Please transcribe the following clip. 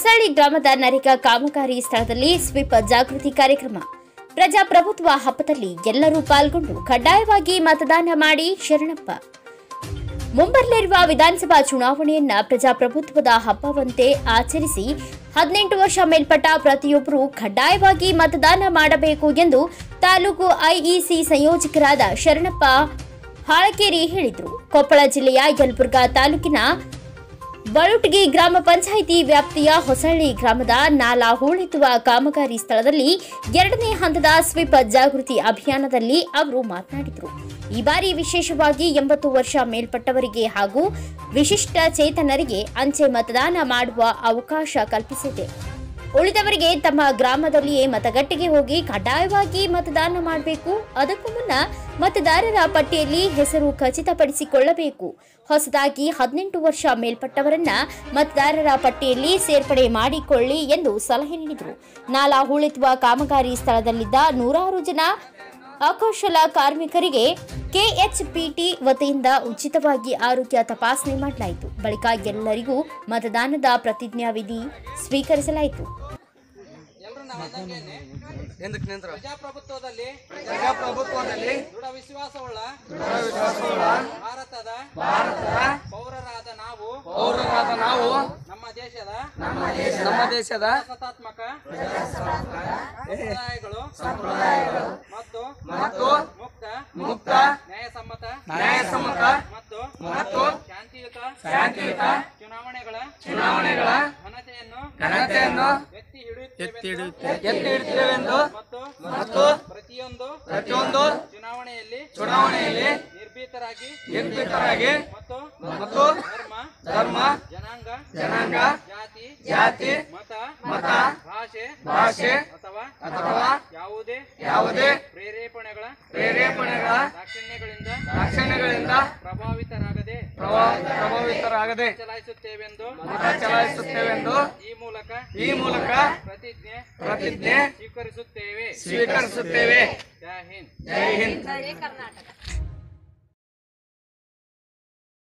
ಹೊಸಳ್ಳಿ ಗ್ರಾಮದ ನರೇಗಾ ಕಾಮಗಾರಿ ಸ್ಥಳದಲ್ಲಿ ಸ್ವೀಪ್ ಜಾಗೃತಿ ಕಾರ್ಯಕ್ರಮ ಪ್ರಜಾಪ್ರಭುತ್ವ ಹಬ್ಬದಲ್ಲಿ ಎಲ್ಲರೂ ಪಾಲ್ಗೊಂಡು ಕಡ್ಡಾಯವಾಗಿ ಮತದಾನ ಮಾಡಿ ಶರಣಪ್ಪ ಮುಂಬರಲಿರುವ ವಿಧಾನಸಭಾ ಚುನಾವಣೆಯನ್ನ ಪ್ರಜಾಪ್ರಭುತ್ವದ ಹಬ್ಬವಂತೆ ಆಚರಿಸಿ ಹದಿನೆಂಟು ವರ್ಷ ಮೇಲ್ಪಟ್ಟ ಪ್ರತಿಯೊಬ್ಬರು ಕಡ್ಡಾಯವಾಗಿ ಮತದಾನ ಮಾಡಬೇಕು ಎಂದು ತಾಲೂಕು ಐಇಸಿ ಸಂಯೋಜಕರಾದ ಶರಣಪ್ಪ ಹಾಳಕೇರಿ ಹೇಳಿದರು ಕೊಪ್ಪಳ ಜಿಲ್ಲೆಯ ಯಲಬುರ್ಗಾ ತಾಲೂಕಿನ ಬಳುಟಗಿ ಗ್ರಾಮ ಪಂಚಾಯಿತಿ ವ್ಯಾಪ್ತಿಯ ಹೊಸಳ್ಳಿ ಗ್ರಾಮದ ನಾಲಾ ಹೂಳೆತ್ತುವ ಕಾಮಗಾರಿ ಸ್ಥಳದಲ್ಲಿ ಎರಡನೇ ಹಂತದ ಸ್ವೀಪ್ ಜಾಗೃತಿ ಅಭಿಯಾನದಲ್ಲಿ ಅವರು ಮಾತನಾಡಿದರು ಈ ಬಾರಿ ವಿಶೇಷವಾಗಿ ಎಂಬತ್ತು ವರ್ಷ ಮೇಲ್ಪಟ್ಟವರಿಗೆ ಹಾಗೂ ವಿಶಿಷ್ಟ ಚೇತನರಿಗೆ ಅಂಚೆ ಮತದಾನ ಮಾಡುವ ಅವಕಾಶ ಕಲ್ಪಿಸಿದೆ ಉಳಿದವರಿಗೆ ತಮ್ಮ ಗ್ರಾಮದಲ್ಲಿಯೇ ಮತಗಟ್ಟೆಗೆ ಹೋಗಿ ಕಡ್ಡಾಯವಾಗಿ ಮತದಾನ ಮಾಡಬೇಕು ಅದಕ್ಕೂ ಮುನ್ನ ಮತದಾರರ ಪಟ್ಟಿಯಲ್ಲಿ ಹೆಸರು ಖಚಿತಪಡಿಸಿಕೊಳ್ಳಬೇಕು ಹೊಸದಾಗಿ ಹದಿನೆಂಟು ವರ್ಷ ಮೇಲ್ಪಟ್ಟವರನ್ನ ಮತದಾರರ ಪಟ್ಟಿಯಲ್ಲಿ ಸೇರ್ಪಡೆ ಮಾಡಿಕೊಳ್ಳಿ ಎಂದು ಸಲಹೆ ನೀಡಿದರು ನಾಲಾ ಹೂಳೆತ್ತುವ ಕಾಮಗಾರಿ ಸ್ಥಳದಲ್ಲಿದ್ದ ನೂರಾರು ಜನ ಅಕೌಶಲ ಕಾರ್ಮಿಕರಿಗೆ ಕೆಎಚ್ಪಿಟಿ ವತಿಯಿಂದ ಉಚಿತವಾಗಿ ಆರೋಗ್ಯ ತಪಾಸಣೆ ಮಾಡಲಾಯಿತು ಬಳಿಕ ಎಲ್ಲರಿಗೂ ಮತದಾನದ ಪ್ರತಿಜ್ಞಾವಿಧಿ ಸ್ವೀಕರಿಸಲಾಯಿತು ಎಲ್ರು ನಾವು ಅಂದಂಗೆನೆ ಎಂದಕ್ಕೆ ನಿಂತ್ರ ಪ್ರಜಾಪ್ರಭುತ್ವದಲ್ಲಿ ಪ್ರಜಾಪ್ರಭುತ್ವದಲ್ಲಿ ದೃಢ ವಿಶ್ವಾಸವುಳ್ಳ ಭಾರತದ ಪೌರರಾದ ನಾವು ಪೌರರಾದ ನಾವು ನಮ್ಮ ದೇಶದ ನಮ್ಮ ದೇಶದ ಸತಾತ್ಮಕ ಸಂಪ್ರದಾಯಗಳು ಮತ್ತು ಮತ್ತು ಮುಕ್ತ ಮುಕ್ತ ನ್ಯಾಯಸಮ್ಮತ ನ್ಯಾಯಸಮ್ಮತ ಮತ್ತು ಮತ್ತು ಶಾಂತಿಯುತ ಶಾಂತಿಯುತ ಚುನಾವಣೆಗಳ ಚುನಾವಣೆಗಳ ಘನತೆಯನ್ನು ಘನತೆಯನ್ನು ಎತ್ತಿ ಹಿಡಿಯುತ್ತೇವೆ ಎತ್ತಿ ಹಿಡಿಯುತ್ತೇವೆಂದು ಮತ್ತು ಮತ್ತು ಪ್ರತಿಯೊಂದು ಪ್ರತಿಯೊಂದು ಚುನಾವಣೆಯಲ್ಲಿ ಚುನಾವಣೆಯಲ್ಲಿ ನಿರ್ಭೀತರಾಗಿ ನಿರ್ಭೀತರಾಗಿ ಮತ್ತು ಮತ್ತು ಧರ್ಮ ಧರ್ಮ ಜನಾಂಗ ಜನಾಂಗ ಜಾತಿ ಜಾತಿ ಮತ ಮತ ಭಾಷೆ ಭಾಷೆ ಅಥವಾ ಅಥವಾ ಯಾವುದೇ ಯಾವುದೇ ಪ್ರೇರೇಪಣೆಗಳ ಪ್ರೇರೇಪಣೆಗಳ ದಾಕ್ಷಿಣ್ಯಗಳಿಂದ ರಕ್ಷಣೆಗಳಿಂದ ಪ್ರಭಾವಿತರಾಗದೆ ಪ್ರಭಾವ ಪ್ರಭಾವಿತರಾಗದೆ ಚಲಾಯಿಸುತ್ತೇವೆಂದು ಮತ ಚಲಾಯಿಸುತ್ತೇವೆಂದು ಈ ಮೂಲಕ ಈ ಮೂಲಕ ಪ್ರತಿಜ್ಞೆ ಪ್ರತಿಜ್ಞೆ ಸ್ವೀಕರಿಸುತ್ತೇವೆ ಸ್ವೀಕರಿಸುತ್ತೇವೆ ಜೈ ಹಿಂದ್ ಜೈ ಹಿಂದ್